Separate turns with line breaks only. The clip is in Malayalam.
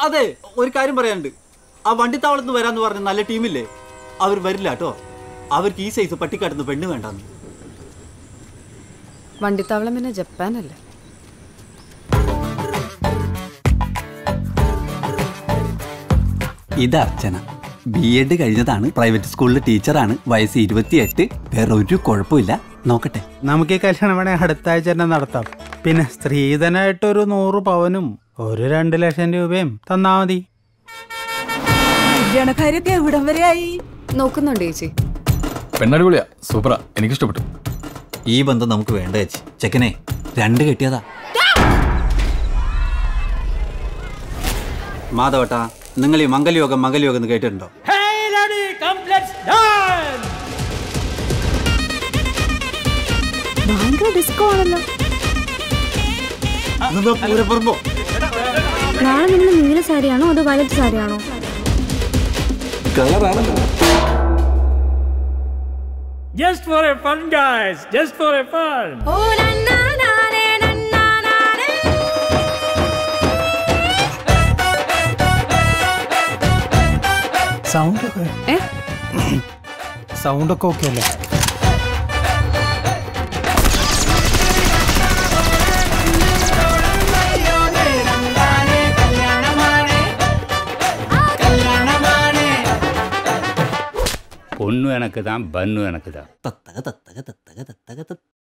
അതെ ഒരു കാര്യം പറയാനുണ്ട് ആ വണ്ടിത്താവളത്ത് നിന്ന് വരാന്ന് പറഞ്ഞ നല്ല ടീമില്ലേ അവർ വരില്ല കേട്ടോ അവർക്ക് ഈ സൈസ് പട്ടിക്കാട്ടുന്ന പെണ്ണ് വേണ്ടെന്ന്
വണ്ടിത്താവളം പിന്നെ ജപ്പാനല്ലേ
ഇത് അർച്ചന ബി എഡ് കഴിഞ്ഞതാണ് പ്രൈവറ്റ് സ്കൂളിലെ ടീച്ചറാണ് വയസ്സ് ഇരുപത്തിയെട്ട് വേറെ ഒരു കുഴപ്പമില്ല നോക്കട്ടെ
നമുക്ക് ഈ കല്യാണം വേണേ അടുത്ത ആഴ്ച തന്നെ നടത്താം പിന്നെ സ്ത്രീധനായിട്ടൊരു നൂറ് പവനും ഒരു രണ്ട് ലക്ഷം രൂപയും തന്നാ മതി
കല്യാണക്കാരൊക്കെ എവിടം വരെ ആയി
നോക്കുന്നുണ്ട് ചേച്ചി
പെണ്ണടിപൊളിയാ സൂപ്പറാ എനിക്കിഷ്ടപ്പെട്ടു
ഈ ബന്ധം നമുക്ക് വേണ്ട ചേച്ചി ചെക്കനെ രണ്ട് കെട്ടിയതാ മാധവട്ടാ നിങ്ങൾ ഈ മംഗലയോഗം മംഗലയോഗം എന്ന് കേട്ടിട്ടുണ്ടോ
ഭയങ്കര ഡിസ്കോ ആണല്ലോ
അതെന്താ പൂരപ്പറമ്പോ
നാളെ നിങ്ങൾ നീല സാരിയാണോ അതോ വയലറ്റ് സാരിയാണോ
Just for a fun, guys. Just for a fun.
Sound ഒക്കെ
ഏ
സൗണ്ട് ഒക്കെ ഓക്കെ അല്ലേ
பொண்ணு எனக்கு தான் பன்னு எனக்கு தான்
തത്തക തത്തക തത്തക തത്തക തത്ത